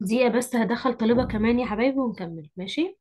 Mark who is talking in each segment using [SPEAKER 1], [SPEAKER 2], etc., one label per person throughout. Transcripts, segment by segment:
[SPEAKER 1] دقيقة بس هدخل طالبة كمان يا حبايبي ونكمل ماشي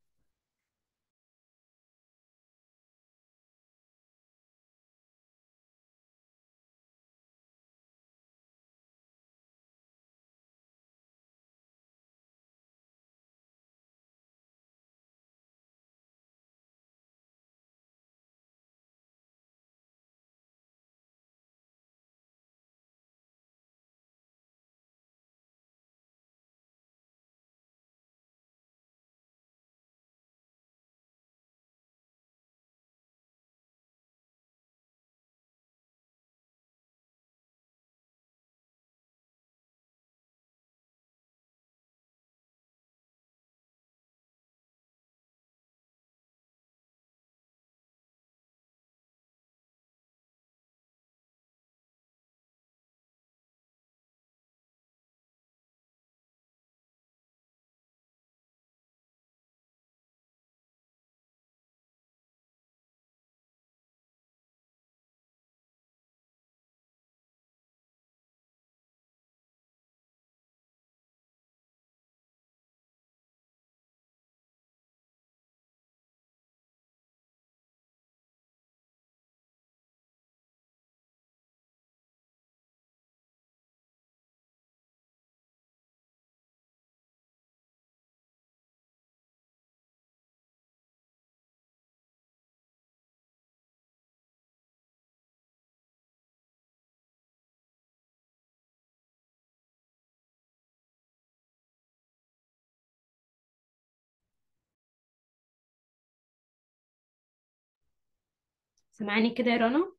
[SPEAKER 1] سامعاني كده يا رنا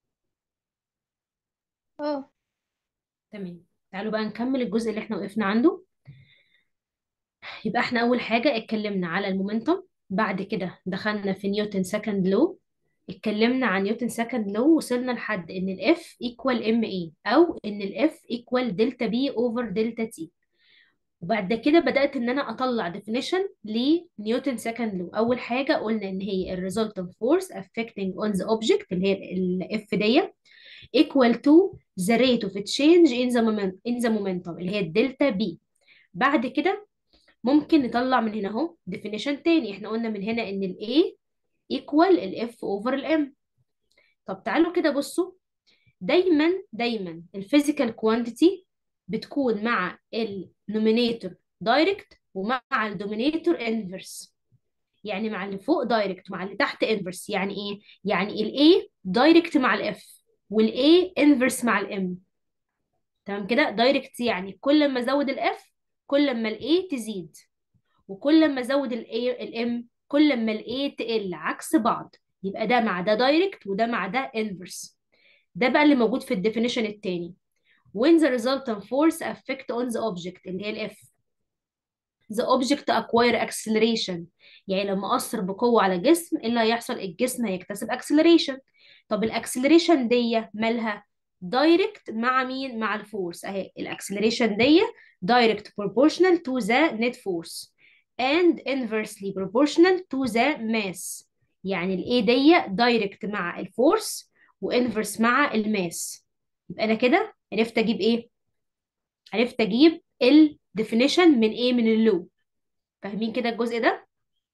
[SPEAKER 2] اه
[SPEAKER 1] تمام تعالوا بقى نكمل الجزء اللي احنا وقفنا عنده يبقى احنا اول حاجة اتكلمنا على المومنتم بعد كده دخلنا في نيوتن سكند لو اتكلمنا عن نيوتن سكند لو وصلنا لحد ان الاف ايكوال ام اي او ان الاف ايكوال دلتا بي اوفر دلتا تي وبعد كده بدأت ان انا اطلع definition لنيوتن سكند لو اول حاجة قلنا ان هي ال resultant force affecting on the object اللي هي الاف دي equal to the rate of change in the moment in the momentum اللي هي الدلتا بي بعد كده ممكن نطلع من هنا اهو definition تاني احنا قلنا من هنا ان ال A equal ال F over ال M طب تعالوا كده بصوا دايما دايما الفيزيكال كوانتيتي بتكون مع النومينيتور دايركت ومع الدومينيتور انفرس يعني مع اللي فوق دايركت مع اللي تحت انفرس يعني ايه يعني ال A دايركت مع ال F وال A انفرس مع ال M تمام كده دايركت يعني كل ما ازود ال F كل ما ال A تزيد وكل ما ازود ال A ال M كل ما ال A تقل عكس بعض يبقى ده مع ده دايركت وده مع ده انفرس ده بقى اللي موجود في الديفينيشن التاني when the resultant force affect on the object اللي هي ال F the object acquire acceleration يعني لما أثر بقوة على جسم ايه اللي هيحصل الجسم هيكتسب acceleration طب الاكسلريشن دي مالها دايركت مع مين مع الفورس اهي الاكسلريشن دي direct proportional to the net force and inversely proportional to the mass يعني الايه دي دايركت مع الفورس وانفرس مع الماس يبقى انا كده عرفت اجيب ايه عرفت اجيب الديفينيشن من ايه من اللو فاهمين كده الجزء ده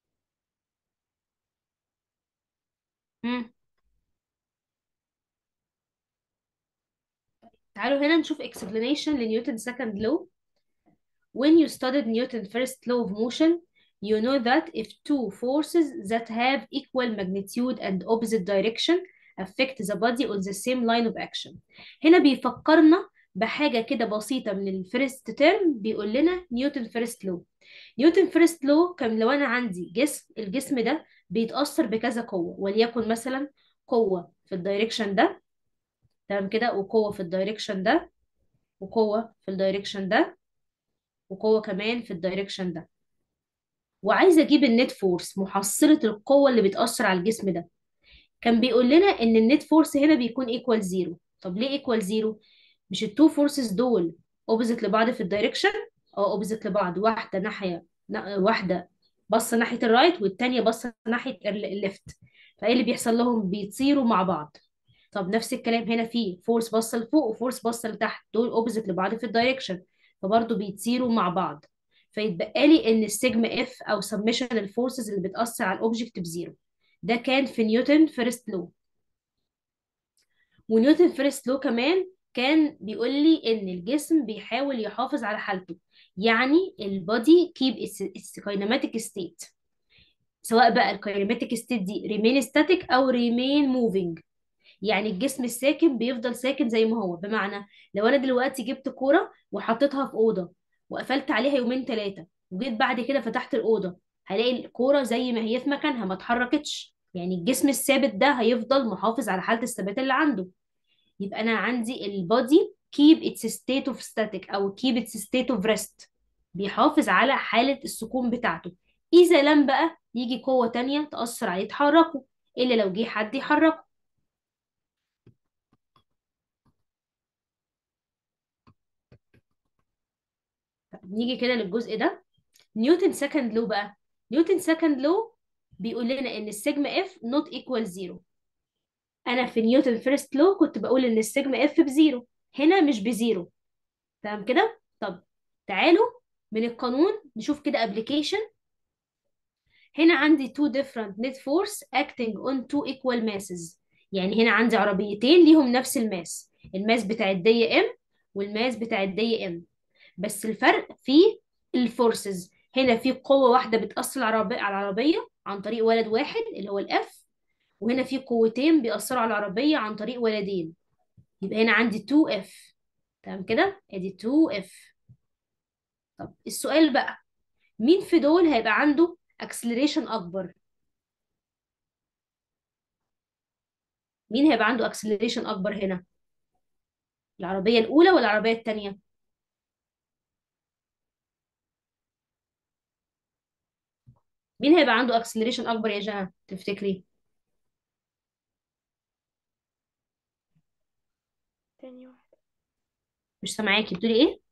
[SPEAKER 1] مم. تعالوا هنا نشوف explanation لنيوتن second law when you studied Newton's first law of motion you know that if two forces that have equal magnitude and opposite direction affect the body on the same line of action هنا بيفكرنا بحاجة كده بسيطة من الفيرست تيرم بيقول لنا نيوتن فيرست لو نيوتن فيرست لو كان لو أنا عندي جسم الجسم ده بيتأثر بكذا قوة وليكن مثلا قوة في الدايركشن ده تمام كده وقوة في الدايركشن ده وقوة في الدايركشن ده وقوة كمان في الدايركشن ده وعايزة أجيب النت فورس محصلة القوة اللي بتأثر على الجسم ده كان بيقول لنا إن النت فورس هنا بيكون ايكوال زيرو طب ليه ايكوال زيرو؟ مش التو فورسز دول اوبزيت لبعض في الدايركشن اه اوبزيت لبعض واحدة ناحية نا- واحدة باصة ناحية الرايت والتانية باصة ناحية الليفت فايه اللي بيحصل لهم بيطيروا مع بعض طب نفس الكلام هنا في فورس باصة لفوق وفورس باصة لتحت دول اوبزيت لبعض في الدايركشن فبرضه بيطيروا مع بعض فيتبقى لي ان السيجما اف او سمشن الفورسز اللي بتاثر على الاوبجكت بزيرو ده كان في نيوتن فيرست لو ونيوتن فيرست لو كمان كان بيقول لي ان الجسم بيحاول يحافظ على حالته يعني البودي كيب its كاينماتيك ستيت سواء بقى الكاينماتيك ستيت دي ريمين ستاتيك او ريمين موفينج يعني الجسم الساكن بيفضل ساكن زي ما هو بمعنى لو انا دلوقتي جبت كوره وحطيتها في اوضه وقفلت عليها يومين ثلاثه وجيت بعد كده فتحت الاوضه هلاقي الكوره زي ما هي في مكانها ما اتحركتش يعني الجسم الثابت ده هيفضل محافظ على حاله الثبات اللي عنده يبقى انا عندي البودي keep its state of static او keep its state of rest بيحافظ على حالة السكون بتاعته إذا لم بقى يجي قوة تانية تأثر عليه تحركه إلا لو جه حد يحركه طب نيجي كده للجزء ده نيوتن سكند لو بقى نيوتن سكند لو بيقول لنا ان السيجما اف نوت ايكوال زيرو انا في نيوتن فيرست لو كنت بقول ان السيجما اف بزيرو هنا مش بزيرو تمام كده طب تعالوا من القانون نشوف كده ابلكيشن هنا عندي two different net force acting on two equal masses يعني هنا عندي عربيتين ليهم نفس الماس الماس بتاع الدية ام والماس بتاع الدية ام بس الفرق في الفورسز هنا في قوة واحدة بتأثر على العربية على العربية عن طريق ولد واحد اللي هو الاف وهنا في قوتين بيأثروا على العربية عن طريق ولدين يبقى هنا عندي 2F تمام كده ادي 2F طب السؤال بقى مين في دول هيبقى عنده اكسلريشن اكبر مين هيبقى عنده اكسلريشن اكبر هنا العربية الاولى ولا العربية التانية مين هيبقى عنده اكسلريشن اكبر يا جهة تفتكري
[SPEAKER 2] تاني واحدة
[SPEAKER 1] مش سامعاكي بتقولي ايه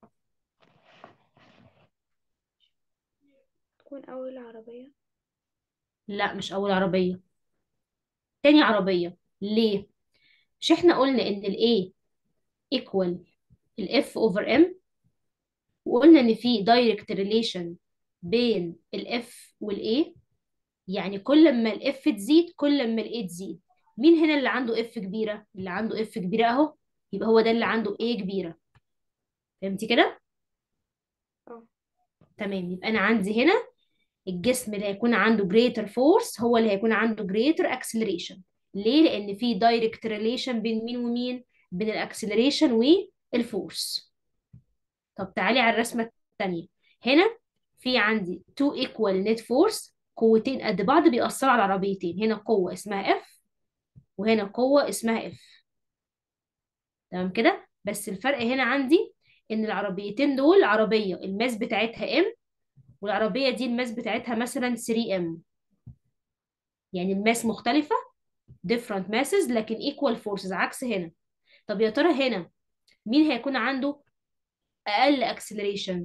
[SPEAKER 2] تكون أول عربية
[SPEAKER 1] لا مش اول عربية تاني عربية ليه مش احنا قلنا ان ال A equal ال F over M وقلنا ان في direct relation بين ال F وال A يعني كل ما ال F تزيد كل ما ال A تزيد مين هنا اللي عنده F كبيرة اللي عنده F كبيرة اهو يبقى هو ده اللي عنده A كبيرة فهمتي كده
[SPEAKER 2] اه
[SPEAKER 1] تمام يبقى انا عندي هنا الجسم اللي هيكون عنده greater force هو اللي هيكون عنده greater acceleration ليه؟ لأن في direct relation بين مين ومين؟ بين الاكسلريشن والفورس طب تعالي على الرسمة التانية هنا في عندي two equal net force قوتين قد بعض بيأثروا على العربيتين هنا قوة اسمها F وهنا قوة اسمها F تمام كده بس الفرق هنا عندي ان العربيتين دول عربية الماس بتاعتها M والعربية دي الماس بتاعتها مثلا 3M يعني الماس مختلفة different masses لكن equal forces عكس هنا طب يا ترى هنا مين هيكون عنده أقل acceleration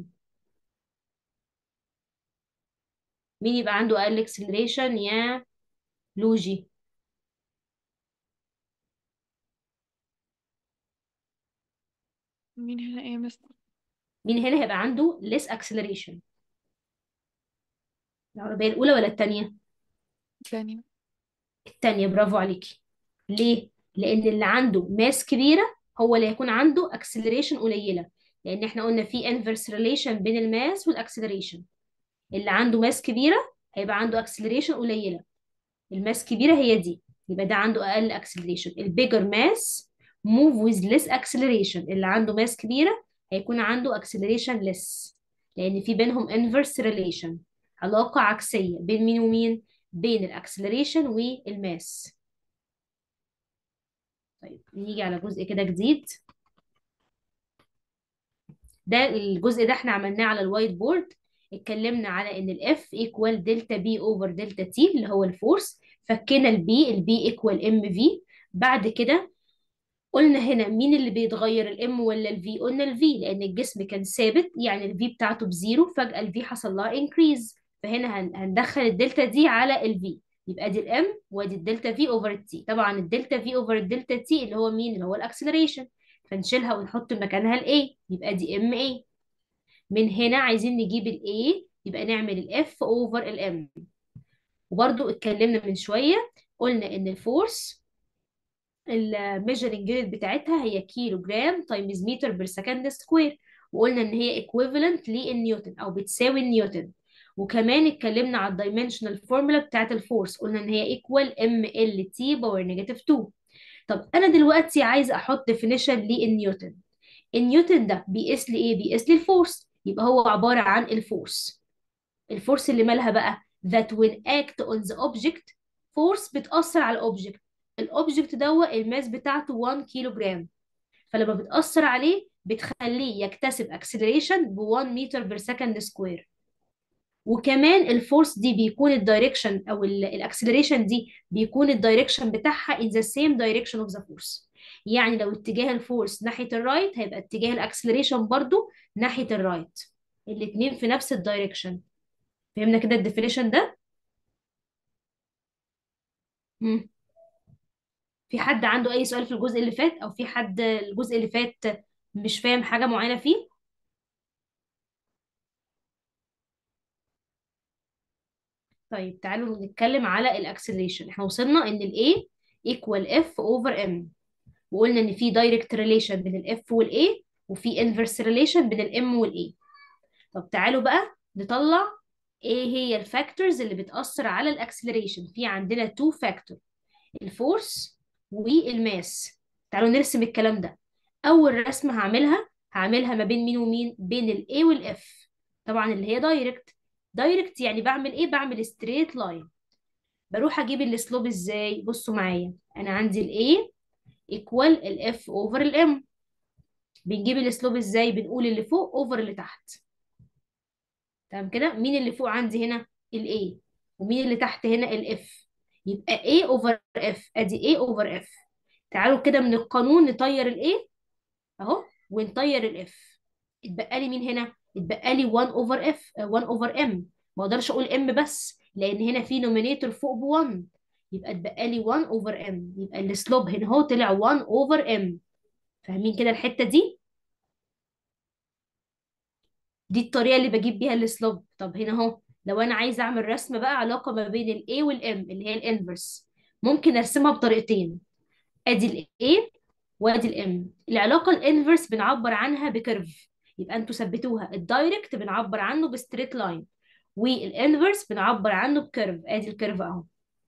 [SPEAKER 1] مين يبقى عنده أقل acceleration يا لوجي
[SPEAKER 2] مين هنا ايه مثلا
[SPEAKER 1] مين هنا هيبقى عنده less acceleration العربية الأولى ولا التانية
[SPEAKER 2] تاني
[SPEAKER 1] التانية برافو عليكي ليه لأن اللي عنده ماس كبيرة هو اللي هيكون عنده acceleration قليلة لأن احنا قلنا في inverse relation بين الماس والacceleration اللي عنده ماس كبيرة هيبقى عنده acceleration قليلة الماس كبيرة هي دي يبقى ده عنده أقل acceleration البيجر ماس move with less acceleration اللي عنده ماس كبيرة هيكون عنده acceleration less لأن في بينهم inverse relation علاقة عكسية بين مين ومين بين الاكسلريشن والماس طيب نيجي على جزء كده جديد ده الجزء ده احنا عملناه على الوايت بورد اتكلمنا على ان الاف ايكوال دلتا بي اوفر دلتا تي اللي هو الفورس فكينا البي البي ايكوال ام في بعد كده قلنا هنا مين اللي بيتغير الام ولا الفي قلنا الفي لان الجسم كان ثابت يعني الفي بتاعته بزيرو فجأة الفي حصل لها انكريز فهنا هن- هندخل الدلتا دي على الفي يبقى دي الام وادي الدلتا في اوفر التي طبعا الدلتا في اوفر الدلتا تي اللي هو مين اللي هو الاكسلريشن فنشيلها ونحط مكانها الاي يبقى دي ام اي من هنا عايزين نجيب ال A يبقى نعمل ال F over ال M وبرضو اتكلمنا من شوية قلنا ان الفورس الميجرنج يونت بتاعتها هي كيلو جرام تايمز متر بير سكند سكوير وقلنا ان هي ايكويفالنت للنيوتن او بتساوي النيوتن وكمان اتكلمنا على الدايمنشنال فورمولا بتاعت الفورس قلنا ان هي ايكوال ام ال تي باور نيجاتيف 2 طب انا دلوقتي عايزه احط ديفينيشن للنيوتن النيوتن ده بيقيس لي ايه بيقيس لي الفورس يبقى هو عباره عن الفورس الفورس اللي مالها بقى that when act on the object force بتأثر على الأوبجكت الأوبجكت دوت الماس بتاعته 1 كيلو جرام فلما بتأثر عليه بتخليه يكتسب acceleration ب 1 متر بير سكند سكوير وكمان الفورس دي بيكون الدايركشن او الاكسلريشن دي بيكون الدايركشن بتاعها in the same direction of the force يعني لو اتجاه الفورس ناحية الرايت هيبقى اتجاه الاكسلريشن برضو ناحية الرايت الاتنين في نفس الدايركشن فهمنا كده الديفينيشن ده مم. في حد عنده اي سؤال في الجزء اللي فات او في حد الجزء اللي فات مش فاهم حاجة معينة فيه طيب تعالوا نتكلم على الاكسلريشن احنا وصلنا ان ال A equal F over M وقلنا ان في direct relation بين ال F وال A وفي inverse relation بين ال M وال A طب تعالوا بقى نطلع ايه هي الفاكتورز اللي بتأثر على الاكسلريشن في عندنا تو فاكتور الفورس والماس تعالوا نرسم الكلام ده اول رسمه هعملها هعملها ما بين مين ومين بين ال A وال F طبعا اللي هي دايركت دايركت يعني بعمل ايه بعمل ستريت لاين بروح اجيب السلوب ازاي بصوا معايا انا عندي ال A equal ال F over ال M بنجيب السلوب ازاي بنقول اللي فوق over اللي تحت تمام كده مين اللي فوق عندي هنا ال A ومين اللي تحت هنا ال F يبقى A over F ادي A over F تعالوا كده من القانون نطير ال A اهو ونطير ال F اتبقى لي مين هنا اتبقى لي 1 over F آه، 1 over M ما اقدرش اقول M بس لان هنا في نومينيتور فوق ب 1 يبقى اتبقى لي 1 over M يبقى السلوب هنا هو طلع 1 over M فاهمين كده الحتة دي دي الطريقة اللي بجيب بيها السلوب طب هنا اهو لو انا عايزة اعمل رسم بقى علاقة ما بين ال A وال M اللي هي الانفرس ممكن ارسمها بطريقتين ادي ال A وادي ال M العلاقة الانفرس بنعبر عنها بكيرف يبقى انتوا ثبتوها الدايركت بنعبر عنه بستريت لاين والانفرس بنعبر عنه بكيرف ادي الكيرف اهو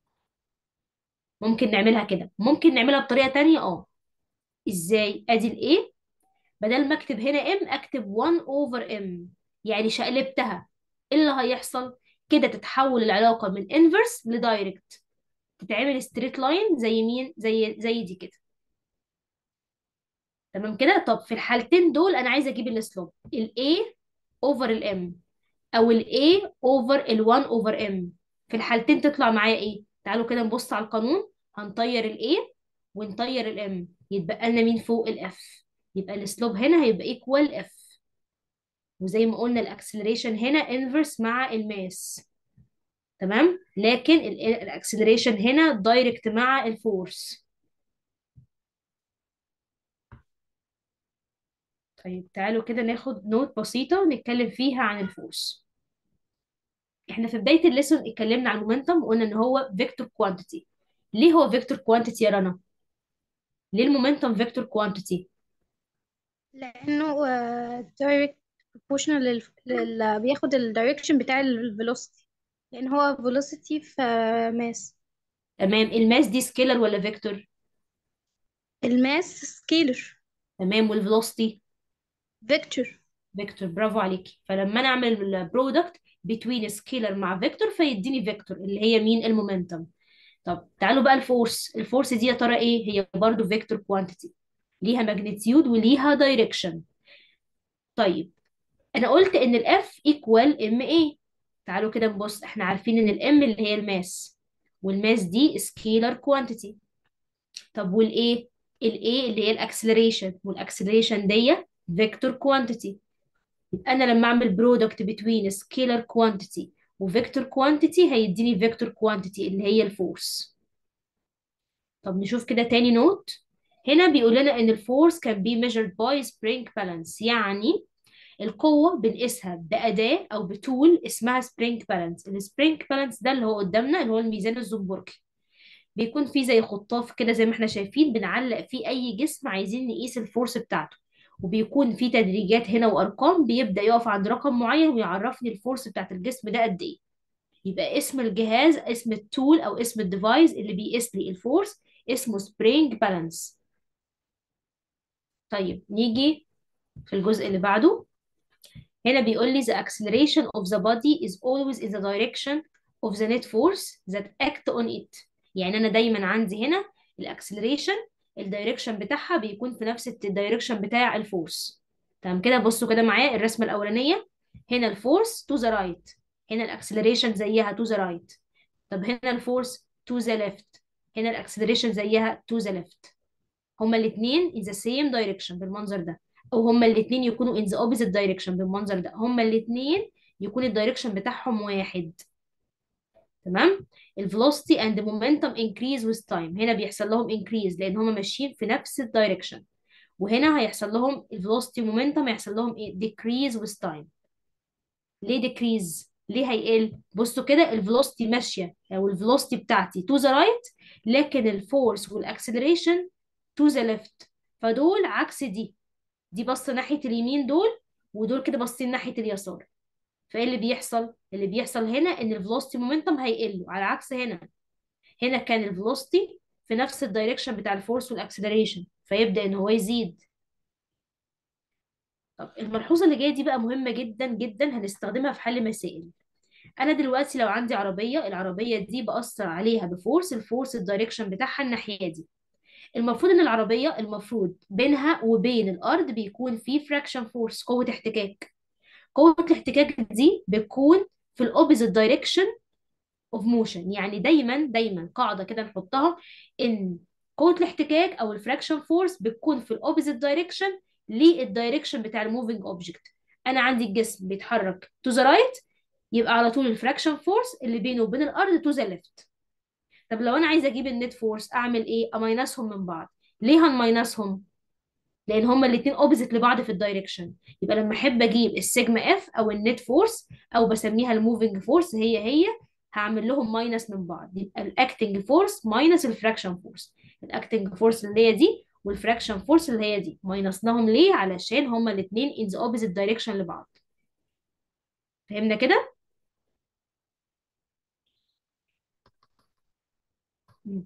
[SPEAKER 1] ممكن نعملها كده ممكن نعملها بطريقة تانية اه ازاي ادي ال A بدل ما اكتب هنا M اكتب 1 over M يعني شقلبتها ايه اللي هيحصل كده تتحول العلاقة من انفرس لدايركت تتعمل ستريت لاين زي مين زي زي دي كده تمام كده طب في الحالتين دول انا عايزه اجيب السلوب ال A over ال M او ال A over ال 1 over M في الحالتين تطلع معايا ايه تعالوا كده نبص على القانون هنطير ال A ونطير ال M يتبقى لنا مين فوق ال F يبقى السلوب هنا هيبقى equal F وزي ما قلنا الاكسلريشن هنا انفرس مع الماس تمام لكن الاكسلريشن هنا دايركت مع الفورس طيب تعالوا كده ناخد نوت بسيطة نتكلم فيها عن الفورس احنا في بداية الليسون اتكلمنا عن المومنتم وقلنا ان هو فيكتور كوانتيتي ليه هو فيكتور كوانتيتي يا رنا ليه المومنتم فيكتور كوانتيتي
[SPEAKER 2] لانه دايركت بروبورشنال لل... لل... بياخد الدايركشن بتاع الفيلوسيتي لان هو فيلوسيتي في ماس
[SPEAKER 1] تمام الماس دي سكيلر ولا فيكتور
[SPEAKER 2] الماس سكيلر
[SPEAKER 1] تمام والفيلوسيتي
[SPEAKER 2] فيكتور
[SPEAKER 1] فيكتور برافو عليكي فلما انا اعمل البرودكت بين سكيلر مع فيكتور فيديني فيكتور اللي هي مين المومنتم طب تعالوا بقى الفورس الفورس دي يا ترى ايه هي برضو فيكتور كوانتيتي ليها ماجنتيود وليها دايركشن طيب انا قلت ان الاف ايكوال ام اي تعالوا كده نبص احنا عارفين ان الام اللي هي الماس والماس دي سكيلر كوانتيتي طب والايه الايه اللي هي الاكسلريشن والاكسلريشن دي فيكتور كوانتيتي يبقى انا لما اعمل برودكت بين سكيلر كوانتيتي وفيكتور كوانتيتي هيديني فيكتور كوانتيتي اللي هي الفورس طب نشوف كده تاني نوت هنا بيقول لنا ان الفورس can be measured by spring balance يعني القوة بنقيسها بأداة أو بتول اسمها سبرينج بالانس السبرينج بالانس ده اللي هو قدامنا اللي هو الميزان الزنبركي بيكون فيه زي خطاف كده زي ما احنا شايفين بنعلق فيه أي جسم عايزين نقيس الفورس بتاعته وبيكون فيه تدريجات هنا وأرقام بيبدأ يقف عند رقم معين ويعرفني الفورس بتاعت الجسم ده قد إيه يبقى اسم الجهاز اسم التول أو اسم الديفايس اللي بيقيس لي الفورس اسمه سبرينج بالانس طيب نيجي في الجزء اللي بعده هنا بيقول لي the acceleration of the body is always in the direction of the net force that act on it يعني أنا دايما عندي هنا الاكسلريشن الدايركشن بتاعها بيكون في نفس الدايركشن بتاع الفورس تمام كده بصوا كده معايا الرسمة الأولانية هنا الفورس to the right هنا الاكسلريشن زيها to the right طب هنا الفورس to the left هنا الاكسلريشن زيها to the left هما الاثنين in the same direction بالمنظر ده او هما الاثنين يكونوا in the opposite direction بالمنظر ده هما الاثنين يكون الدايركشن بتاعهم واحد تمام الفيلوسيتي اند مومنتم increase with time هنا بيحصل لهم increase لان هما ماشيين في نفس الدايركشن وهنا هيحصل لهم الفيلوسيتي مومنتم هيحصل لهم ايه decrease with time ليه decrease ليه هيقل بصوا كده الفيلوسيتي ماشيه او الفيلوسيتي بتاعتي to the right لكن الفورس والاكسلريشن to the left فدول عكس دي دي بص ناحيه اليمين دول ودول كده باصين ناحيه اليسار فايه اللي بيحصل اللي بيحصل هنا ان الفيلوسيتي مومنتم هيقلوا على عكس هنا هنا كان الفيلوسيتي في نفس الدايركشن بتاع الفورس والاكسلريشن فيبدا ان هو يزيد طب الملحوظه اللي جايه دي بقى مهمه جدا جدا هنستخدمها في حل مسائل انا دلوقتي لو عندي عربيه العربيه دي باثر عليها بفورس الفورس الدايركشن بتاعها الناحيه دي المفروض ان العربيه المفروض بينها وبين الارض بيكون في فراكشن فورس قوه احتكاك قوه الاحتكاك دي بتكون في الاوبوزيت دايركشن اوف موشن يعني دايما دايما قاعده كده نحطها ان قوه الاحتكاك او الفراكشن فورس بتكون في الاوبوزيت دايركشن للدايركشن بتاع الموفينج اوبجكت انا عندي الجسم بيتحرك تو ذا رايت يبقى على طول الفراكشن فورس اللي بينه وبين الارض تو ذا ليفت طب لو انا عايزه اجيب النت فورس اعمل ايه اماينسهم من بعض ليه هنماينسهم لان هما الاثنين اوبوزيت لبعض في الدايركشن يبقى لما احب اجيب السيجما اف او النت فورس او بسميها الموفينج فورس هي هي هعمل لهم ماينس من بعض يبقى الاكتنج فورس ماينس الفراكشن فورس الاكتنج فورس اللي هي دي والفراكشن فورس اللي هي دي ماينسناهم ليه علشان هما الاثنين in the opposite direction لبعض فهمنا كده مم.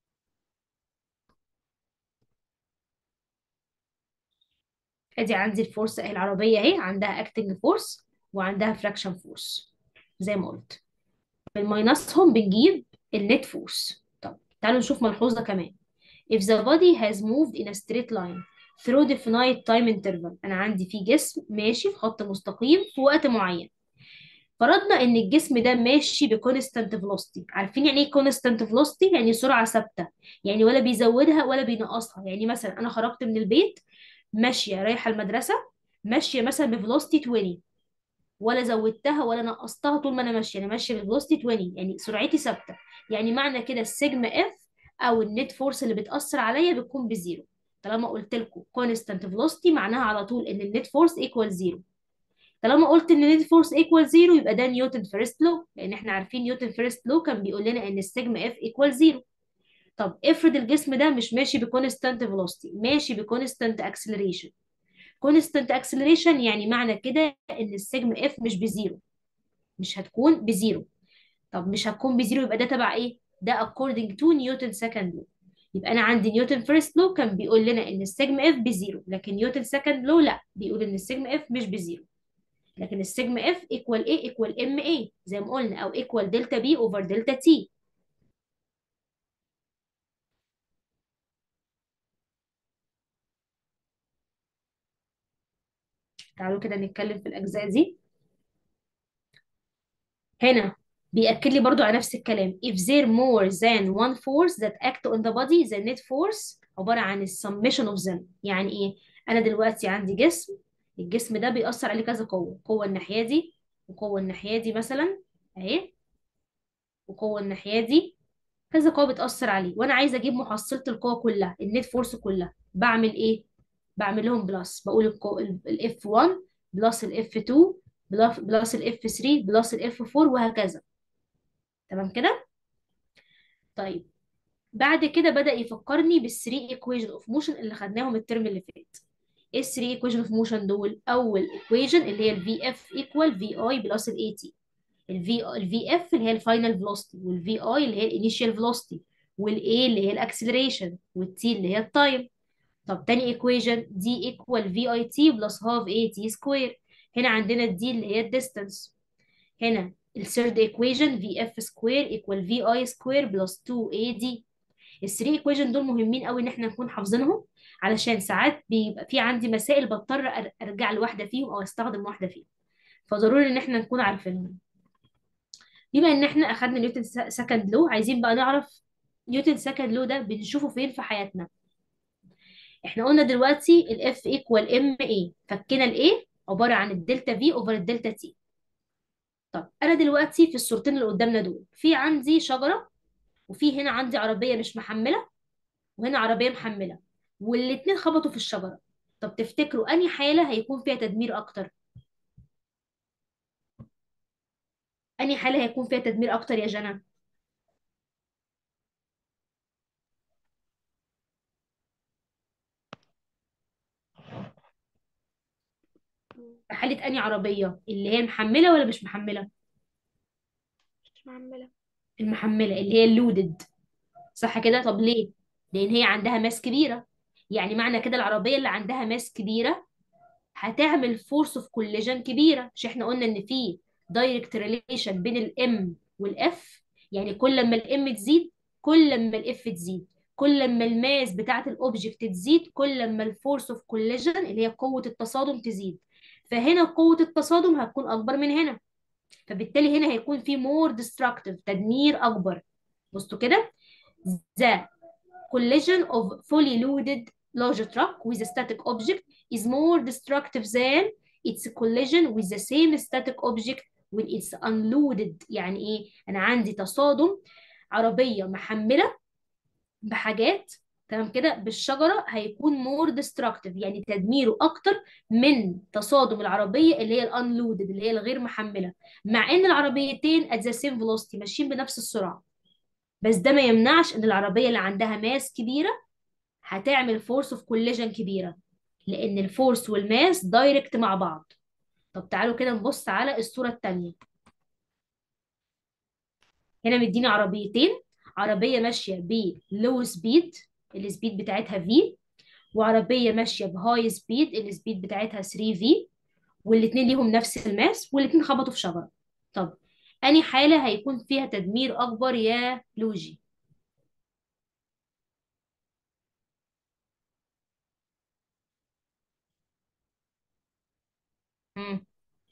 [SPEAKER 1] ادي عندي الفورس اهي العربيه اهي عندها اكتنج فورس وعندها فراكشن فورس زي ما قلت بنماينسهم بنجيب النت فورس طب تعالوا نشوف ملحوظه كمان if the body has moved in a straight line through definite time interval انا عندي في جسم ماشي في خط مستقيم في وقت معين فرضنا ان الجسم ده ماشي بكونستانت فيلوسيتي عارفين يعني ايه كونستانت فيلوسيتي يعني سرعه ثابته يعني ولا بيزودها ولا بينقصها يعني مثلا انا خرجت من البيت ماشيه رايحه المدرسه ماشيه مثلا بفيلوسيتي 20 ولا زودتها ولا نقصتها طول ما انا ماشيه انا ماشيه بفيلوسيتي 20 يعني سرعتي ثابته يعني معنى كده السيجما اف او النت فورس اللي بتاثر عليا بتكون بزيرو طالما قلت لكم كونستانت فيلوسيتي معناها على طول ان النت فورس ايكوال زيرو طالما قلت ان النت فورس ايكوال زيرو يبقى ده نيوتن فيرست لو لان احنا عارفين نيوتن فيرست لو كان بيقول لنا ان السيجما اف ايكوال زيرو طب افرض الجسم ده مش ماشي بكونستانت فيلوسيتي ماشي بكونستانت اكسلريشن كونستانت اكسلريشن يعني معنى كده ان السيجما اف مش بزيرو مش هتكون بزيرو طب مش هتكون بزيرو يبقى ده تبع ايه ده according to نيوتن سكند لو يبقى انا عندي نيوتن فيرست لو كان بيقول لنا ان السيجما اف بزيرو لكن نيوتن سكند لو لا بيقول ان السيجما اف مش بزيرو لكن السيجما اف ايكوال ايه ايكوال ام اي زي ما قلنا او ايكوال دلتا بي اوفر دلتا تي تعالوا كده نتكلم في الاجزاء دي هنا بيأكد لي برضو على نفس الكلام if there more than one force that act on the body the net force عبارة عن السمشن of them يعني ايه انا دلوقتي عندي جسم الجسم ده بيأثر عليه كذا قوة قوة الناحية دي وقوة الناحية دي مثلا اهي وقوة الناحية دي كذا قوة بتأثر عليه وانا عايزة اجيب محصلة القوة كلها النت فورس كلها بعمل ايه بعمل لهم بلس بقول الاف 1 بلس الاف 2 بلس الاف 3 بلس الاف 4 وهكذا تمام كده طيب بعد كده بدأ يفكرني بالثري ايكويشن اوف موشن اللي خدناهم الترم اللي فات ايه الثري ايكويشن اوف موشن دول اول ايكويشن اللي هي الفي اف ايكوال في اي بلس الاي تي الفي الفي اف اللي هي الفاينل فيلوسيتي والفي اي اللي هي الانيشال فيلوسيتي والاي اللي هي الاكسلريشن والتي اللي هي التايم طب تاني ايكويشن دي ايكوال في اي تي بلس هاف اي تي سكوير هنا عندنا الدي اللي هي الديستانس هنا الثيرد ايكويشن في اف سكوير ايكوال في اي سكوير بلس 2 اي دي الثري ايكويشن دول مهمين قوي ان احنا نكون حافظينهم علشان ساعات بيبقى في عندي مسائل بضطر أر- ارجع لواحده فيهم او استخدم واحده فيهم فضروري ان احنا نكون عارفينهم بما ان احنا اخدنا نيوتن سكند لو عايزين بقى نعرف نيوتن سكند لو ده بنشوفه فين في حياتنا احنا قلنا دلوقتي الاف ايكوال ام اي فكنا الايه عباره عن الدلتا في اوفر الدلتا تي طب انا دلوقتي في الصورتين اللي قدامنا دول في عندي شجره وفي هنا عندي عربيه مش محمله وهنا عربيه محمله والاتنين خبطوا في الشجره طب تفتكروا انهي حاله هيكون فيها تدمير اكتر انهي حاله هيكون فيها تدمير اكتر يا جنى في حاله انهي عربيه اللي هي محمله ولا مش محمله
[SPEAKER 2] مش معملة
[SPEAKER 1] المحمله اللي هي اللودد صح كده طب ليه لان هي عندها ماس كبيره يعني معنى كده العربيه اللي عندها ماس كبيره هتعمل فورس اوف كوليجن كبيره مش احنا قلنا ان في دايركت ريليشن بين الام والاف يعني كل ما الام تزيد كل ما الاف تزيد كل ما الماس بتاعه الاوبجكت تزيد كل ما الفورس اوف كوليجن اللي هي قوه التصادم تزيد فهنا قوه التصادم هتكون اكبر من هنا فبالتالي هنا هيكون في مور ديستراكتيف تدمير اكبر بصوا كده the collision of fully loaded large truck with a static object is more destructive than its collision with the same static object when it's unloaded يعني ايه انا عندي تصادم عربية محملة بحاجات تمام كده بالشجرة هيكون more destructive يعني تدميره اكتر من تصادم العربية اللي هي الانلودد اللي هي الغير محملة مع ان العربيتين at the same velocity ماشيين بنفس السرعة بس ده ما يمنعش ان العربية اللي عندها ماس كبيرة هتعمل فورس اوف كوليجن كبيرة لان الفورس والماس دايركت مع بعض طب تعالوا كده نبص على الصورة التانية هنا مديني عربيتين عربية ماشية بلو سبيد السبيد بتاعتها في وعربية ماشية بهاي سبيد السبيد بتاعتها 3 في والاتنين ليهم نفس الماس والاتنين خبطوا في شجرة طب أنهي حالة هيكون فيها تدمير أكبر يا لوجي مم.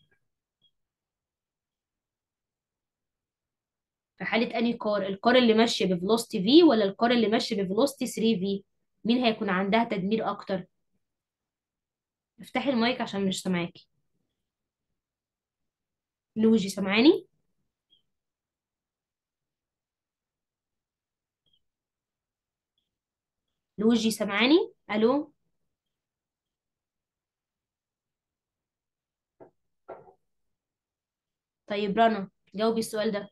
[SPEAKER 1] في حالة أنهي كار الكار اللي ماشية بفلوستي في ولا الكار اللي ماشية بفلوستي 3 في مين هيكون عندها تدمير أكتر افتحي المايك عشان مش سامعاكي لوجي سامعاني لوجي سامعاني ألو طيب رنا جاوبي السؤال ده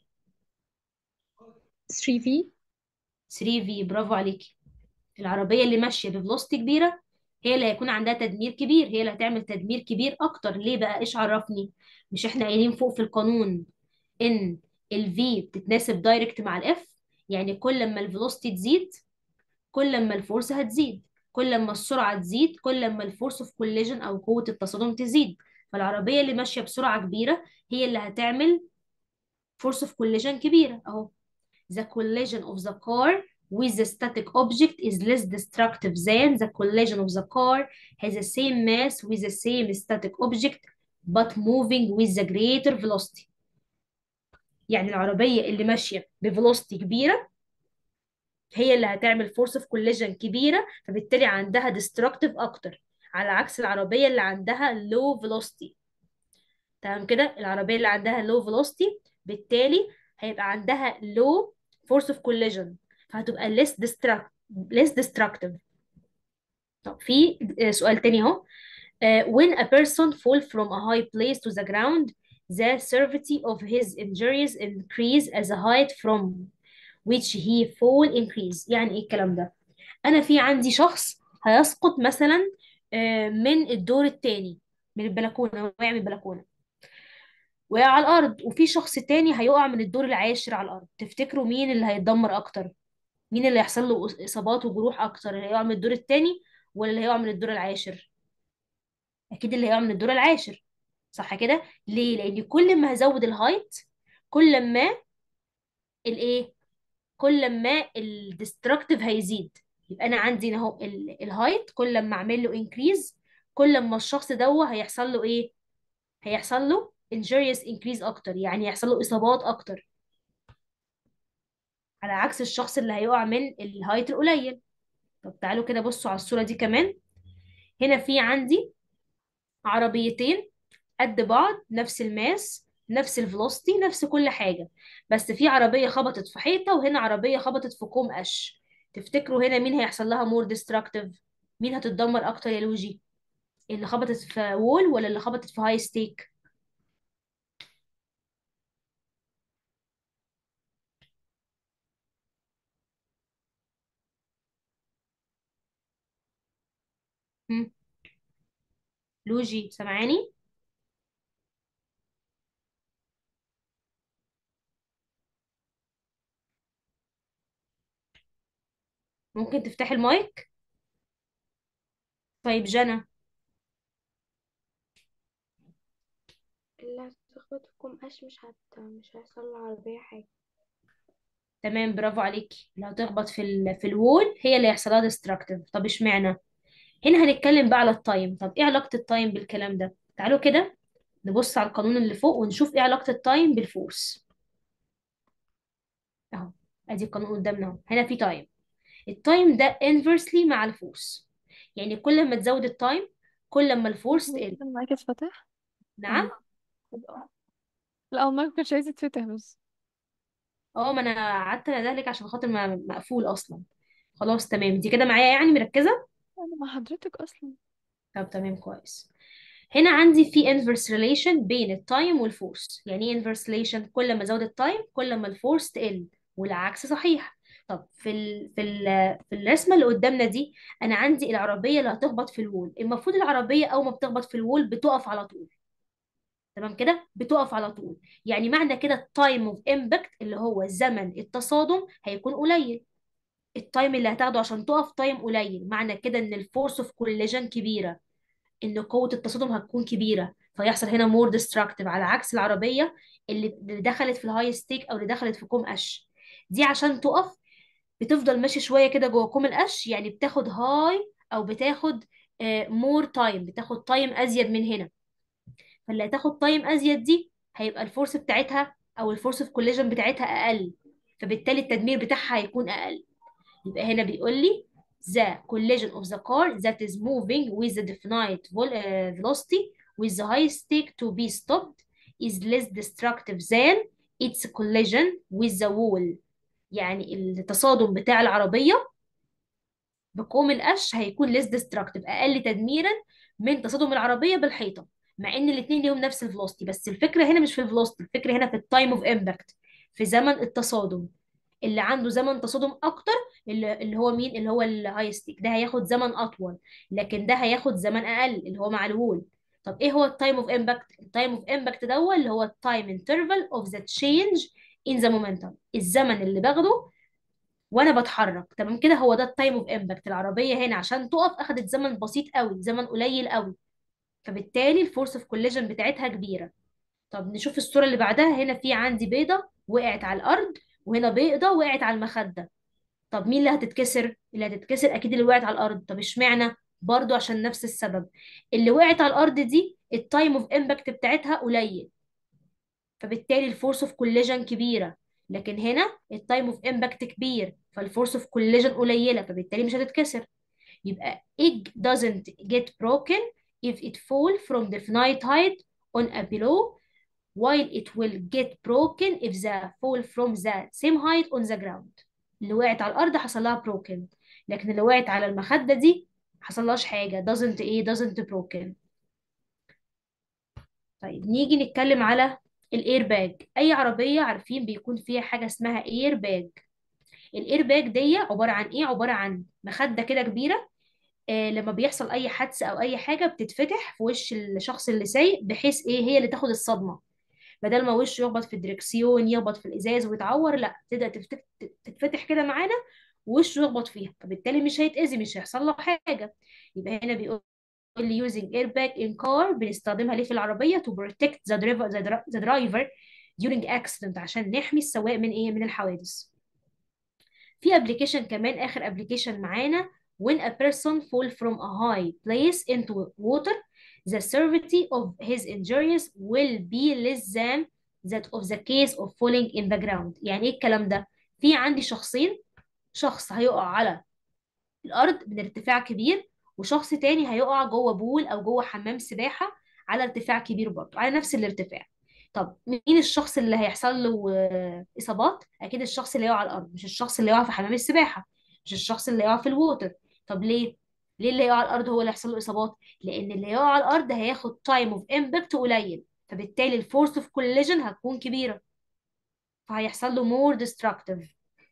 [SPEAKER 2] 3V
[SPEAKER 1] 3 في برافو عليكي العربية اللي ماشية بفلوستي كبيرة هي اللي هيكون عندها تدمير كبير هي اللي هتعمل تدمير كبير أكتر ليه بقى إيش عرفني مش إحنا قايلين فوق في القانون إن ال V بتتناسب دايركت مع ال F يعني كل ما الفلوستي تزيد كل ما الفورس هتزيد كل ما السرعة تزيد كل ما الفورس اوف كوليجن أو قوة التصادم تزيد فالعربية اللي ماشية بسرعة كبيرة هي اللي هتعمل فورس اوف كوليجن كبيرة أهو the collision of the car with the static object is less destructive than the collision of the car has the same mass with the same static object but moving with the greater velocity يعني العربية اللي ماشية بفلوستي كبيرة هي اللي هتعمل فورس اوف كوليجن كبيرة فبالتالي عندها destructive أكتر على عكس العربية اللي عندها low velocity تمام كده العربية اللي عندها low velocity بالتالي هيبقى عندها low force of collision فهتبقى less destruct less destructive طب في سؤال تاني اهو Uh, when a person fall from a high place to the ground, the severity of his injuries increase as the height from which he fall increase. يعني ايه الكلام ده؟ انا في عندي شخص هيسقط مثلا آه، من الدور الثاني من البلكونه وقع من البلكونه وقع على الارض وفي شخص تاني هيقع من الدور العاشر على الارض تفتكروا مين اللي هيتدمر اكتر مين اللي هيحصل له اصابات وجروح اكتر اللي هيقع من الدور الثاني ولا اللي هيقع من الدور العاشر اكيد اللي هيقع من الدور العاشر صح كده ليه لان كل ما هزود الهايت كل ما الايه كل ما الديستركتيف هيزيد يبقى انا عندي هنا اهو ال- الهايت كل ما اعمل له انكريز كل ما الشخص ده هيحصل له ايه هيحصل له injurious increase اكتر يعني هيحصل له اصابات اكتر على عكس الشخص اللي هيقع من الهايت القليل طب تعالوا كده بصوا على الصورة دي كمان هنا في عندي عربيتين قد بعض نفس الماس نفس الفلوسيتي نفس كل حاجة بس في عربية خبطت في حيطة وهنا عربية خبطت في كوم قش تفتكروا هنا مين هيحصل لها مور ديستراكتيف مين هتتدمر اكتر يا لوجي اللي خبطت في وول ولا اللي خبطت في هاي ستيك هم؟ لوجي سامعاني ممكن تفتحي المايك طيب جنى
[SPEAKER 2] اللي هتخبط في كوم قش مش هت مش هيحصل له عربية حاجة
[SPEAKER 1] تمام برافو عليكي لو تخبط في ال... في الوول هي اللي هيحصل لها ديستراكتيف طب اشمعنى هنا هنتكلم بقى على التايم طب ايه علاقة التايم بالكلام ده تعالوا كده نبص على القانون اللي فوق ونشوف ايه علاقة التايم بالفورس اهو ادي القانون قدامنا اهو هنا في تايم التايم ده inversely مع الفورس يعني كل ما تزود التايم كل ما الفورس تقل
[SPEAKER 3] المايك اتفتح
[SPEAKER 1] نعم
[SPEAKER 3] اه لا هو المايك مكانش عايز يتفتح بس
[SPEAKER 1] اه ما انا قعدت انادهلك عشان خاطر ما- مقفول اصلا خلاص تمام انت كده معايا يعني مركزة
[SPEAKER 3] انا مع حضرتك اصلا
[SPEAKER 1] طب تمام كويس هنا عندي في inverse relation بين التايم والفورس يعني ايه inverse relation كل ما زود التايم كل ما الفورس تقل والعكس صحيح طب في ال في ال في الرسمه اللي قدامنا دي انا عندي العربيه اللي هتخبط في الوول المفروض العربيه اول ما بتخبط في الوول بتقف على طول تمام كده بتقف على طول يعني معنى كده التايم اوف امباكت اللي هو زمن التصادم هيكون قليل التايم اللي هتاخده عشان تقف تايم قليل معنى كده ان الفورس اوف كوليجن كبيره ان قوه التصادم هتكون كبيره فيحصل هنا مور ديستراكتيف على عكس العربيه اللي اللي دخلت في الهاي ستيك او اللي دخلت في كوم قش دي عشان تقف بتفضل ماشي شويه كده جوه كوم القش يعني بتاخد هاي او بتاخد مور تايم بتاخد تايم ازيد من هنا فاللي هتاخد تايم ازيد دي هيبقى الفورس بتاعتها او الفورس اوف كوليجن بتاعتها اقل فبالتالي التدمير بتاعها هيكون اقل يبقى هنا بيقول لي the collision of the car that is moving with the definite vol uh, velocity with the high stake to be stopped is less destructive than its collision with the wall يعني التصادم بتاع العربية بقوم القش هيكون less destructive أقل تدميرا من تصادم العربية بالحيطة مع إن الاتنين ليهم نفس الفلوسيتي بس الفكرة هنا مش في الفلوسيتي الفكرة هنا في التايم اوف امباكت في زمن التصادم اللي عنده زمن تصادم اكتر اللي, اللي هو مين اللي هو الهاي ستيك ده هياخد زمن اطول لكن ده هياخد زمن اقل اللي هو مع الوول طب ايه هو التايم اوف امباكت التايم اوف امباكت ده هو اللي هو التايم انترفال اوف ذا تشينج ان ذا مومنتم الزمن اللي باخده وانا بتحرك تمام كده هو ده التايم اوف امباكت العربيه هنا عشان تقف اخدت زمن بسيط قوي زمن قليل قوي فبالتالي الفورس اوف كوليجن بتاعتها كبيره طب نشوف الصورة اللي بعدها هنا في عندي بيضة وقعت على الأرض وهنا بيضة وقعت على المخدة طب مين اللي هتتكسر؟ اللي هتتكسر أكيد اللي وقعت على الأرض طب اشمعنى؟ برضو عشان نفس السبب اللي وقعت على الأرض دي التايم اوف امباكت بتاعتها قليل فبالتالي الفورس اوف كوليجن كبيرة لكن هنا التايم اوف امباكت كبير فالفورس اوف كوليجن قليلة فبالتالي مش هتتكسر يبقى egg doesn't get broken if it fall from definite height on a pillow while it will get broken if the fall from the same height on the ground اللي وقعت على الأرض حصل لها broken لكن اللي وقعت على المخدة دي حصلهاش حاجة doesn't ايه doesn't broken طيب نيجي نتكلم على الاير باج اي عربيه عارفين بيكون فيها حاجه اسمها اير باج الاير باج دي عباره عن ايه عباره عن مخده كده كبيره آه لما بيحصل اي حادثه او اي حاجه بتتفتح في وش الشخص اللي سايق بحيث ايه هي اللي تاخد الصدمه بدل ما وشه يخبط في الدركسيون يخبط في الازاز ويتعور لا تبدا تفتح تتفتح كده معانا ووشه يخبط فيها فبالتالي مش هيتاذي مش هيحصل له حاجه يبقى هنا بيقول لي using airbag in car بنستخدمها ليه في العربيه to protect the driver the dri- the driver during accident عشان نحمي السواق من ايه من الحوادث في ابلكيشن كمان اخر ابلكيشن معانا when a person fall from a high place into water the severity of his injuries will be less than that of the case of falling in the ground يعني ايه الكلام ده في عندي شخصين شخص هيقع على الارض من ارتفاع كبير وشخص تاني هيقع جوه بول او جوه حمام سباحه على ارتفاع كبير برضه على نفس الارتفاع طب مين الشخص اللي هيحصل له آه، اصابات اكيد الشخص اللي يقع على الارض مش الشخص اللي يقع في حمام السباحه مش الشخص اللي يقع في الووتر طب ليه ليه اللي يقع على الارض هو اللي هيحصل له اصابات لان اللي يقع على الارض هياخد تايم اوف امباكت قليل فبالتالي الفورس اوف كوليجن هتكون كبيره فهيحصل له مور ديستراكتيف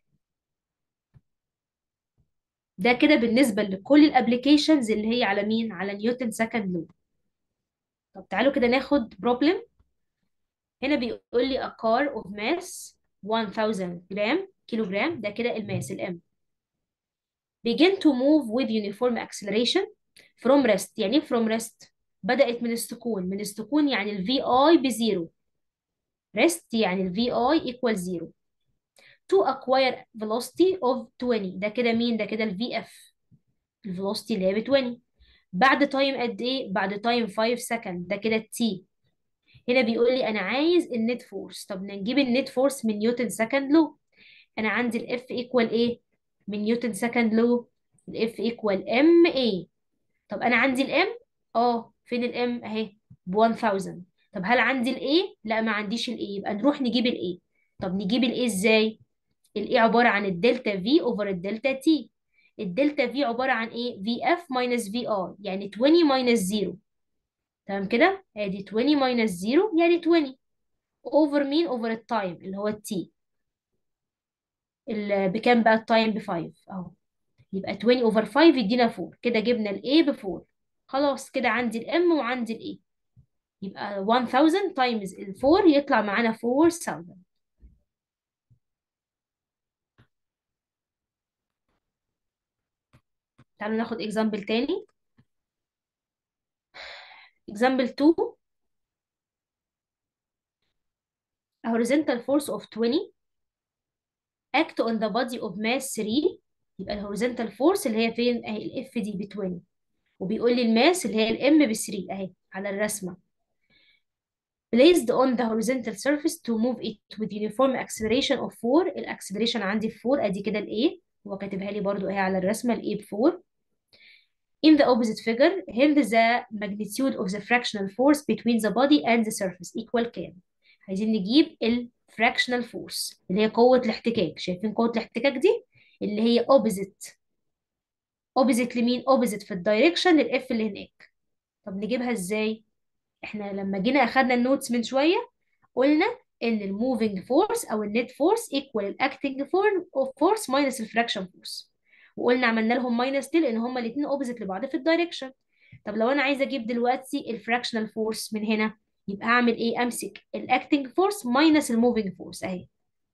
[SPEAKER 1] ده كده بالنسبه لكل الابلكيشنز اللي هي على مين على نيوتن سكند لو طب تعالوا كده ناخد بروبلم هنا بيقول لي a car of mass 1000 جرام كيلو جرام ده كده الماس الام begin to move with uniform acceleration from rest يعني ايه from rest بدأت من السكون من السكون يعني ال VI بزيرو rest يعني ال VI equal zero to acquire velocity of 20 ده كده مين ده كده ال VF ال velocity اللي هي ب 20 بعد تايم قد ايه بعد تايم 5 سكند ده كده التي هنا بيقول لي انا عايز النت فورس طب نجيب النت فورس من نيوتن سكند لو انا عندي الاف ايكوال ايه من نيوتن سكند لو الاف ايكوال ام ايه طب انا عندي الام اه فين الام اهي ب 1000 طب هل عندي الاي لا ما عنديش الاي يبقى نروح نجيب الاي طب نجيب الاي ازاي الاي عباره عن الدلتا في اوفر الدلتا تي الدلتا في عباره عن ايه في اف ماينس في ار يعني 20 ماينس 0 تمام كده ادي 20 ماينس 0 يعني 20 اوفر مين اوفر التايم اللي هو التي اللي بكام بقى التايم ب 5 اهو يبقى 20 اوفر 5 يدينا 4 كده جبنا الاي ب 4 خلاص كده عندي الام وعندي الاي يبقى 1000 تايمز ال 4 يطلع معانا 4000 تعالوا ناخد اكزامبل تاني اكزامبل 2 a horizontal force of 20 act on the body of mass 3 يبقى الهوريزونتال فورس اللي هي فين اهي الاف دي ب 20 وبيقول لي الماس اللي هي الام ب 3 اهي على الرسمه placed on the horizontal surface to move it with uniform acceleration of 4 الاكسلريشن عندي ب 4 ادي كده الاي هو كاتبها لي برضو اهي على الرسمه الاي ب 4 In the opposite figure, held the magnitude of the fractional force between the body and the surface equal كام؟ عايزين نجيب ال fractional force اللي هي قوة الاحتكاك شايفين قوة الاحتكاك دي اللي هي opposite opposite لمين opposite في الدايركشن للاف اللي هناك طب نجيبها ازاي احنا لما جينا اخدنا النوتس من شوية قلنا ان الموفينج فورس او النت فورس ايكوال الاكتنج فورس ماينس الفراكشن فورس وقلنا عملنا لهم ماينس ليه لان هما الاثنين اوبوزيت لبعض في الدايركشن طب لو انا عايزه اجيب دلوقتي الفراكشنال فورس من هنا يبقى اعمل ايه امسك الاكتنج فورس ماينس الموفينج فورس اهي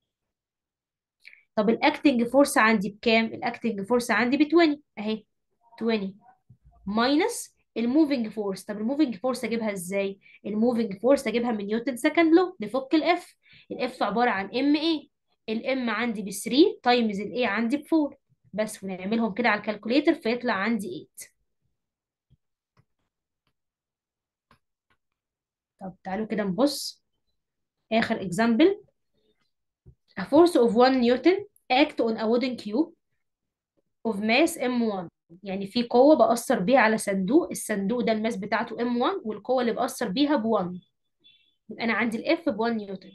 [SPEAKER 1] طب الاكتنج فورس عندي بكام الاكتنج فورس عندي ب 20 اهي 20 ماينس الموفينج فورس طب الموفينج فورس اجيبها ازاي الموفينج فورس اجيبها من نيوتن سكند لو نفك الاف الاف عباره عن ام اي الام عندي ب 3 تايمز الاي عندي ب 4 بس ونعملهم كده على الكالكوليتر فيطلع عندي 8 طب تعالوا كده نبص اخر اكزامبل a force of 1 نيوتن act on a wooden cube of mass m1 يعني في قوة بأثر بيها على صندوق الصندوق ده الماس بتاعته m1 والقوة اللي بأثر بيها ب1 يبقى أنا عندي الاف ب 1 نيوتن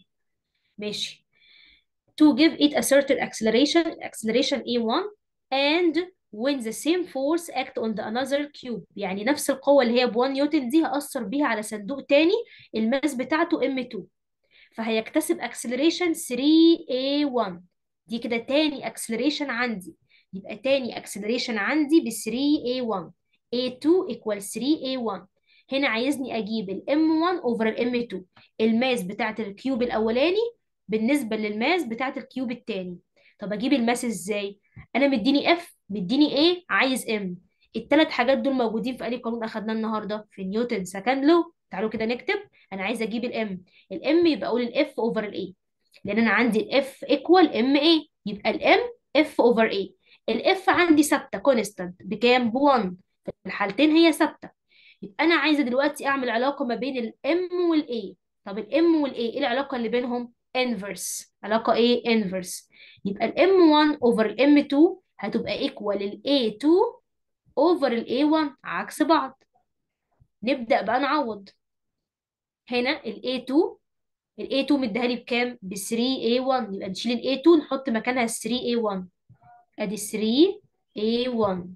[SPEAKER 1] ماشي to give it a certain acceleration acceleration a1 and when the same force act on the another cube يعني نفس القوة اللي هي ب 1 نيوتن دي هأثر بيها على صندوق تاني الماس بتاعته M2 فهيكتسب acceleration 3A1 دي كده تاني acceleration عندي يبقى تاني acceleration عندي ب 3A1 A2 equal 3A1 هنا عايزني اجيب ال M1 over ال M2 الماس بتاعت الكيوب الاولاني بالنسبة للماس بتاعت الكيوب التاني طب اجيب الماس ازاي انا مديني F مديني A عايز M التلات حاجات دول موجودين في أي قانون اخدناه النهارده في نيوتن سكند لو تعالوا كده نكتب انا عايزه اجيب الام الام يبقى اقول الاف اوفر الاي لان انا عندي الاف ايكوال ام اي يبقى الام اف اوفر اي الاف عندي ثابته كونستانت بكام ب 1 في الحالتين هي ثابته يبقى انا عايزه دلوقتي اعمل علاقه ما بين الام والاي طب الام والاي ايه العلاقه اللي بينهم انفرس علاقه ايه انفرس يبقى الام 1 اوفر الام 2 هتبقى ايكوال الاي 2 اوفر الاي 1 عكس بعض نبدا بقى نعوض هنا ال A2 ال A2 مديها لي بكام؟ ب 3A1 يبقى نشيل ال A2 نحط مكانها 3A1 ادي 3A1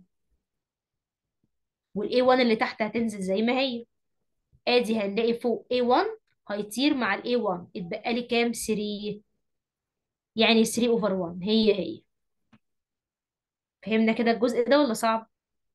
[SPEAKER 1] وال A1 اللي تحت هتنزل زي ما هي ادي هنلاقي فوق A1 هيطير مع ال A1 اتبقى لي كام؟ 3 يعني 3 اوفر 1 هي هي فهمنا كده الجزء ده ولا صعب؟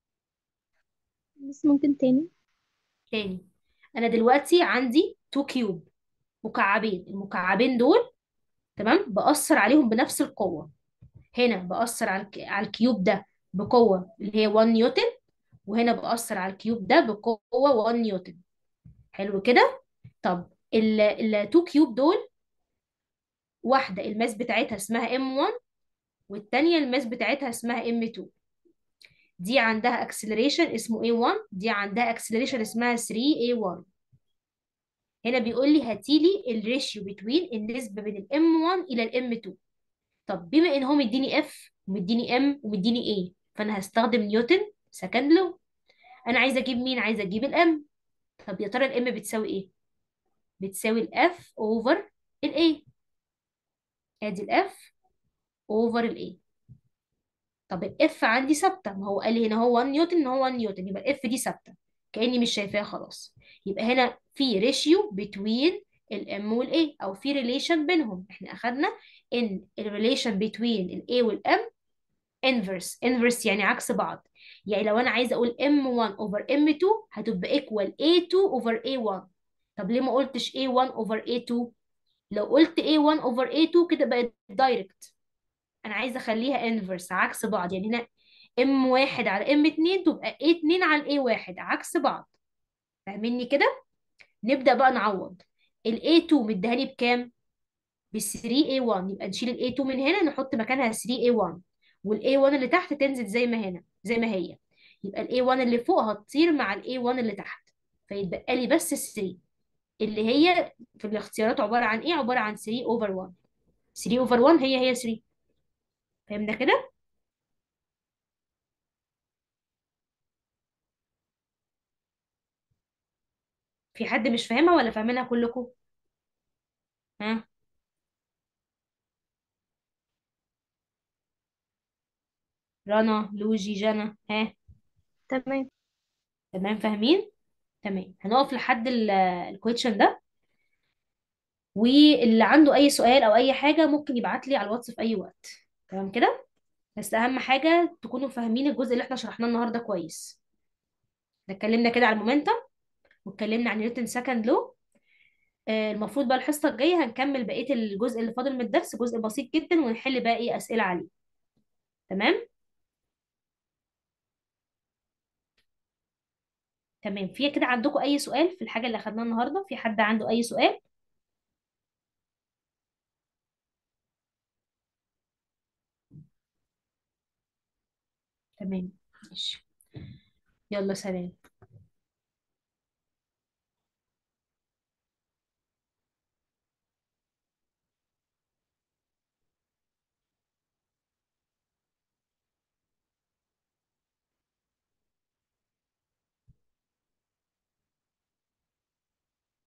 [SPEAKER 4] بس ممكن تاني
[SPEAKER 1] تاني انا دلوقتي عندي 2 كيوب مكعبين المكعبين دول تمام بأثر عليهم بنفس القوة هنا بأثر على الك- على الكيوب ده بقوة اللي هي 1 نيوتن وهنا بأثر على الكيوب ده بقوة 1 نيوتن حلو كده طب ال ال 2 كيوب دول واحدة الماس بتاعتها اسمها M1 والتانية الماس بتاعتها اسمها M2 دي عندها اكسلريشن اسمه A1 دي عندها اكسلريشن اسمها 3A1 هنا بيقول لي هاتي لي الريشيو بتوين النسبة بين ال M1 إلى ال M2 طب بما ان هو مديني اف ومديني ام ومديني ايه فانا هستخدم نيوتن سكند لو انا عايزه اجيب مين عايزه اجيب الام طب يا ترى الام بتساوي ايه بتساوي الاف اوفر الاي ادي الاف اوفر الاي طب الاف عندي ثابته ما هو قال لي هنا هو 1 نيوتن ان هو 1 نيوتن يبقى الاف دي ثابته كاني مش شايفاها خلاص يبقى هنا في ريشيو بتوين الام والاي او في ريليشن بينهم احنا اخدنا ان الريليشن بتوين الاي والام inverse inverse يعني عكس بعض يعني لو انا عايزه اقول m1 over m2 هتبقى equal a2 over a1 طب ليه ما قلتش a1 over a2 لو قلت a1 over a2 كده بقت دايركت انا عايزه اخليها inverse عكس بعض يعني هنا m1 على m2 تبقى a2 على a1 عكس بعض فاهميني كده نبدا بقى نعوض ال a2 مديها لي بكام ب 3A1 يبقى نشيل ال A2 من هنا نحط مكانها 3A1 وال A1 اللي تحت تنزل زي ما هنا زي ما هي يبقى ال A1 اللي فوق هتطير مع ال A1 اللي تحت فيتبقى لي بس 3 اللي هي في الاختيارات عبارة عن ايه عبارة عن 3 over 1 3 over 1 هي هي 3 فهمنا كده في حد مش فاهمها ولا فاهمينها كلكم ها رنا لوجي جنى ها
[SPEAKER 4] تمام
[SPEAKER 1] تمام فاهمين تمام هنقف لحد الكويشن ده واللي عنده اي سؤال او اي حاجه ممكن يبعت لي على الواتس في اي وقت تمام كده بس اهم حاجه تكونوا فاهمين الجزء اللي احنا شرحناه النهارده كويس ده اتكلمنا كده على المومنتم واتكلمنا عن نيوتن سكند لو آه المفروض بقى الحصه الجايه هنكمل بقيه الجزء اللي فاضل من الدرس جزء بسيط جدا ونحل بقى ايه اسئله عليه تمام تمام في كده عندكم اي سؤال في الحاجه اللي اخدناها النهارده في حد عنده اي سؤال تمام ماشي يلا سلام